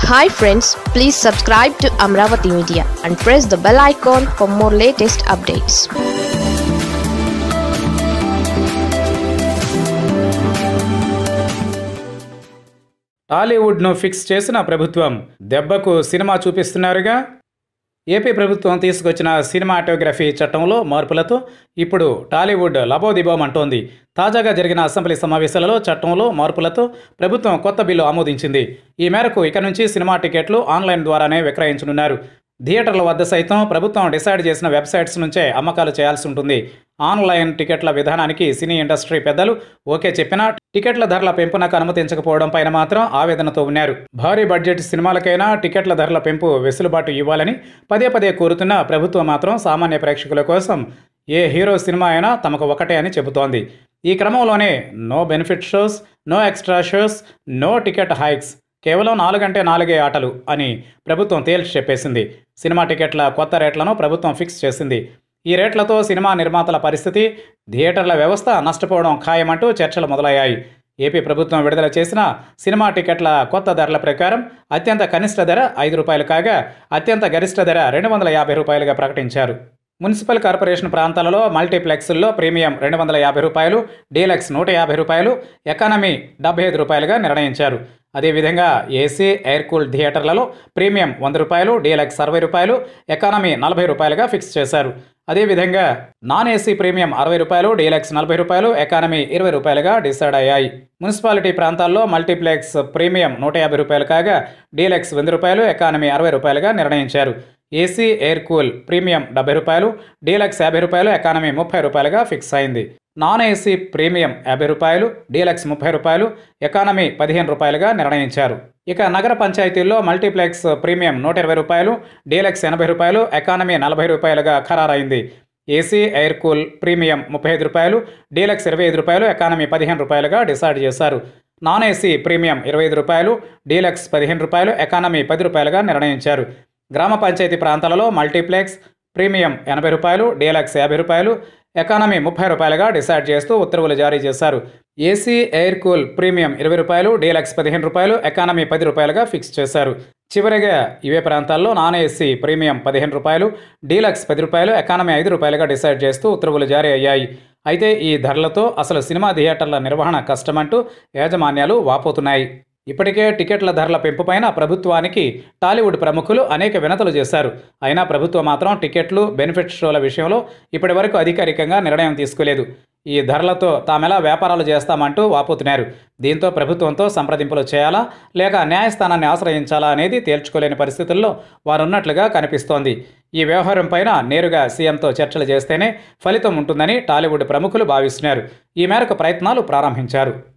hi friends please subscribe to Amaravati media and press the bell icon for more latest updates టాలీవుడ్ను fix చేసిన ప్రభుత్వం దెబ్బకు cinema చూపిస్తున్నారుగా AP ప్రభుత్వం తీసుకొచ్చిన సినిమాటోగ్రఫీ చట్టంలో మార్పులతో ఇప్పుడు టాలీవుడ్ లబోదిబోం అంటోంది తాజాగా జరిగిన అసెంబ్లీ సమావేశాలలో చట్టంలో మార్పులతో ప్రభుత్వం కొత్త బిల్లు ఆమోదించింది ఈ మేరకు ఇక నుంచి సినిమా టికెట్లు ఆన్లైన్ ద్వారానే విక్రయించనున్నారు థియేటర్ల వద్ద సైతం ప్రభుత్వం డిసైడ్ చేసిన వెబ్సైట్స్ నుంచే అమ్మకాలు చేయాల్సి ఉంటుంది ఆన్లైన్ టికెట్ల విధానానికి సినీ ఇండస్ట్రీ పెద్దలు ఓకే చెప్పినా టికెట్ల ధరల పెంపునకు అనుమతించకపోవడం పైన మాత్రం ఆవేదనతో ఉన్నారు భారీ బడ్జెట్ సినిమాలకైనా టికెట్ల ధరల పెంపు వెసులుబాటు ఇవ్వాలని పదే పదే కోరుతున్న ప్రభుత్వం మాత్రం సామాన్య ప్రేక్షకుల కోసం ఏ హీరో సినిమా అయినా తమకు ఒకటే అని చెబుతోంది ఈ క్రమంలోనే no benefit shows no extra shows no ticket hikes కేవలం నాలుగంటే నాలుగే ఆటలు అని ప్రభుత్వం తేల్చి చెప్పేసింది సినిమా టికెట్ల కొత్త రేట్లను ప్రభుత్వం ఫిక్స్ చేసింది ఈ రేట్లతో సినిమా నిర్మాతల పరిస్థితి థియేటర్ల వ్యవస్థ నష్టపోవడం ఖాయమంటూ చర్చలు మొదలయ్యాయి ఏపీ ప్రభుత్వం విడుదల చేసిన సినిమా టికెట్ల కొత్త ధరల ప్రకారం అత్యంత కనిష్ట ధర ఐదు రూపాయలు కాగా అత్యంత గరిష్ట ధర రెండు వందల యాభై రూపాయలుగా ప్రకటించారు మున్సిపల్ కార్పొరేషన్ ప్రాంతాలలో మల్టీప్లెక్స్ల్లో ప్రీమియం రెండు వందల యాభై రూపాయలు డీలక్స్ నూట యాభై రూపాయలు ఎకానమీ డెబ్బై ఐదు రూపాయలుగా నిర్ణయించారు అదేవిధంగా ఏసీ ఎయిర్ కూల్ థియేటర్లలో ప్రీమియం వంద రూపాయలు డీలక్స్ అరవై రూపాయలు ఎకానమీ నలభై రూపాయలుగా ఫిక్స్ చేశారు అదేవిధంగా నాన్ ఏసీ ప్రీమియం అరవై రూపాయలు డీలక్స్ నలభై రూపాయలు ఎకానమీ ఇరవై రూపాయలుగా డిసైడ్ అయ్యాయి మున్సిపాలిటీ ప్రాంతాల్లో మల్టీప్లెక్స్ ప్రీమియం నూట యాభై రూపాయలు కాగా డీలక్స్ వంద రూపాయలు ఎకానమీ అరవై రూపాయలుగా నిర్ణయించారు ఏసీ ఎయిర్ కూల్ ప్రీమియం డెబ్బై రూపాయలు డీలక్స్ యాభై రూపాయలు ఎకానమీ ముప్పై రూపాయలుగా ఫిక్స్ అయింది నాన్ ఏసీ ప్రీమియం యాభై రూపాయలు డీలక్స్ ముప్పై రూపాయలు ఎకానమీ పదిహేను రూపాయలుగా నిర్ణయించారు ఇక నగర పంచాయతీల్లో మల్టీప్లెక్స్ ప్రీమియం నూట ఇరవై రూపాయలు డీలక్స్ ఎనభై రూపాయలు ఎకానమీ నలభై రూపాయలుగా ఖరారైంది ఏసీ ఎయిర్ కూల్ ప్రీమియం ముప్పై ఐదు రూపాయలు డీలక్స్ ఇరవై ఐదు రూపాయలు ఎకానమీ పదిహేను రూపాయలుగా డిసైడ్ చేశారు నాన్ ఏసీ ప్రీమియం ఇరవై ఐదు రూపాయలు డీలక్స్ పదిహేను రూపాయలు ఎకానమీ పది రూపాయలుగా నిర్ణయించారు గ్రామ పంచాయతీ ప్రాంతాలలో మల్టీప్లెక్స్ ప్రీమియం ఎనభై రూపాయలు డీలక్స్ యాభై రూపాయలు ఎకానమీ ముప్పై రూపాయలుగా డిసైడ్ చేస్తూ ఉత్తర్వులు జారీ చేశారు ఏసీ ఎయిర్ కూల్ ప్రీమియం ఇరవై రూపాయలు డీలక్స్ పదిహేను రూపాయలు ఎకానమీ పది రూపాయలుగా ఫిక్స్ చేశారు చివరిగా ఇవే ప్రాంతాల్లో నాన్ ఏసీ ప్రీమియం పదిహేను రూపాయలు డీలక్స్ పది రూపాయలు ఎకానమీ ఐదు రూపాయలుగా డిసైడ్ చేస్తూ ఉత్తర్వులు జారీ అయ్యాయి అయితే ఈ ధరలతో అసలు సినిమా థియేటర్ల నిర్వహణ కష్టమంటూ యాజమాన్యాలు వాపోతున్నాయి ఇప్పటికే టికెట్ల ధరల పెంపుపైన ప్రభుత్వానికి టాలీవుడ్ ప్రముఖులు అనేక వినతులు చేశారు అయినా ప్రభుత్వం మాత్రం టికెట్లు బెనిఫిట్ షోల విషయంలో ఇప్పటి వరకు అధికారికంగా నిర్ణయం తీసుకోలేదు ఈ ధరలతో తామెలా వ్యాపారాలు చేస్తామంటూ వాపోతున్నారు దీంతో ప్రభుత్వంతో సంప్రదింపులు చేయాలా లేక న్యాయస్థానాన్ని ఆశ్రయించాలా అనేది తేల్చుకోలేని పరిస్థితుల్లో వారున్నట్లుగా కనిపిస్తోంది ఈ వ్యవహారం పైన నేరుగా సీఎంతో చర్చలు చేస్తేనే ఫలితం ఉంటుందని టాలీవుడ్ ప్రముఖులు భావిస్తున్నారు ఈ మేరకు ప్రయత్నాలు ప్రారంభించారు